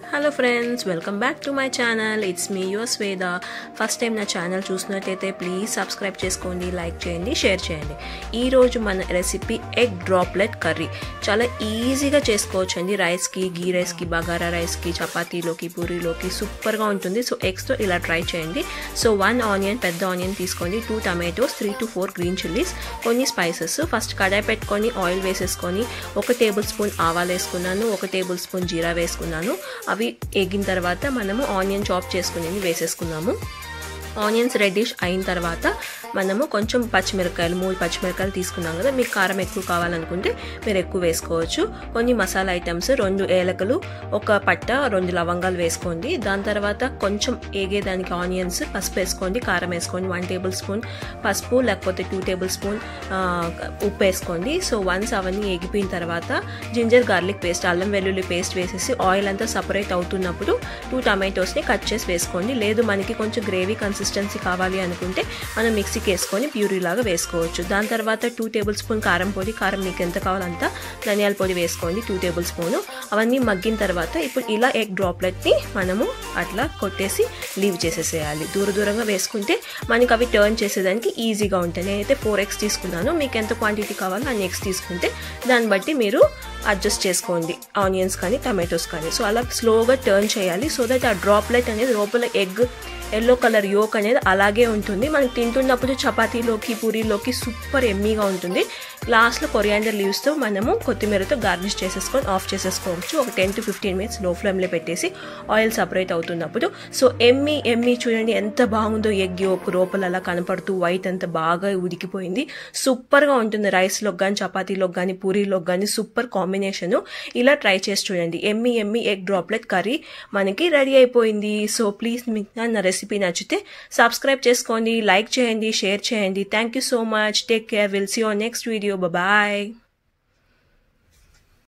hello friends welcome back to my channel it's me your Swetha first time నా channel చూసినట్టయితే please subscribe చేసుకోండి like చేయండి share చేయండి ఈరోజు మన రెసిపీ ఎగ్ డ్రాప్లెట్ కర్రీ చాలా ఈజీగా చేసుకోవచ్చు అండి రైస్కి గీ రైస్కి బగారా రైస్కి చపాతీలోకి పూరీలోకి సూపర్గా ఉంటుంది సో ఎగ్స్తో ఇలా ట్రై చేయండి సో వన్ ఆనియన్ పెద్ద ఆనియన్ తీసుకోండి two tomatoes three to four green chillies కొన్ని స్పైసెస్ ఫస్ట్ కడాయి పెట్టుకొని ఆయిల్ వేసేసుకొని ఒక టేబుల్ స్పూన్ ఆవాలు వేసుకున్నాను ఒక టేబుల్ స్పూన్ జీరా వేసుకున్నాను అవి ఎగిన తర్వాత మనము ఆనియన్ చాప్ చేసుకునేది వేసేసుకున్నాము ఆనియన్స్ రెడ్డిష్ అయిన తర్వాత మనము కొంచెం పచ్చిమిరకాయలు మూడు పచ్చిమిరకాయలు తీసుకున్నాం కదా మీకు కారం ఎక్కువ కావాలనుకుంటే మీరు ఎక్కువ వేసుకోవచ్చు కొన్ని మసాలా ఐటమ్స్ రెండు ఏలకలు ఒక పట్ట రెండు లవంగాలు వేసుకోండి దాని తర్వాత కొంచెం ఏగేదానికి ఆనియన్స్ పసుపు వేసుకోండి కారం వేసుకోండి వన్ టేబుల్ స్పూన్ పసుపు లేకపోతే టూ టేబుల్ స్పూన్ ఉప్పు వేసుకోండి సో వన్స్ అవన్నీ ఏగిపోయిన తర్వాత జింజర్ గార్లిక్ పేస్ట్ అల్లం వెల్లుల్లి పేస్ట్ వేసేసి ఆయిల్ అంతా సపరేట్ అవుతున్నప్పుడు టూ టమాటోస్ని కట్ చేసి వేసుకోండి లేదు మనకి కొంచెం గ్రేవీ కన్సిస్టెన్సీ కావాలి అనుకుంటే మనం మిక్సీకి వేసుకొని ప్యూరీ లాగా వేసుకోవచ్చు దాని తర్వాత టూ టేబుల్ స్పూన్ కారం పొడి కారం మీకు ఎంత కావాలంత ధనియాల పొడి వేసుకోండి టూ టేబుల్ స్పూన్ అవన్నీ మగ్గిన తర్వాత ఇప్పుడు ఇలా ఎగ్ డ్రాప్లెట్ని మనము అట్లా కొట్టేసి లీవ్ చేసేసేయాలి దూర దూరంగా వేసుకుంటే మనకి అవి టర్న్ చేసేదానికి ఈజీగా ఉంటాయి నేనైతే ఫోర్ ఎగ్స్ తీసుకున్నాను మీకు ఎంత క్వాంటిటీ కావాలో అన్ని ఎగ్స్ తీసుకుంటే దాన్ని బట్టి మీరు అడ్జస్ట్ చేసుకోండి ఆనియన్స్ కానీ టమాటోస్ కానీ సో అలా స్లోగా టర్న్ చేయాలి సో దట్ ఆ డ్రాప్లెట్ అనేది లోపల ఎగ్ ఎల్లో కలర్ యోక్ అనేది అలాగే ఉంటుంది మనకి తింటున్నప్పుడు చపాతీలోకి పూరీలోకి సూపర్ ఎమ్మీగా ఉంటుంది లాస్ట్లో కొరియాండర్ లీవ్స్తో మనము కొత్తిమీరతో గార్నిష్ చేసేసుకొని ఆఫ్ చేసేసుకోవచ్చు ఒక టెన్ టు ఫిఫ్టీన్ మినిట్స్ లో ఫ్లేమ్లో పెట్టేసి ఆయిల్ సపరేట్ అవుతున్నప్పుడు సో ఎమ్మి ఎమ్మి చూడండి ఎంత బాగుందో ఎగ్ యోక్ లోపల అలా కనపడుతూ వైట్ అంత బాగా ఉడికిపోయింది సూపర్గా ఉంటుంది రైస్లోకి కానీ చపాతీలోకి కానీ పూరీలోకి కానీ సూపర్ కాంబినేషన్ ఇలా ట్రై చేసి చూడండి yummy yummy egg droplet curry మనకి రెడీ అయిపోయింది సో ప్లీజ్ మీకు నా రెసిపీ నచ్చితే సబ్స్క్రైబ్ చేసుకోండి లైక్ చేయండి షేర్ చేయండి thank you so much take care will see on next video bye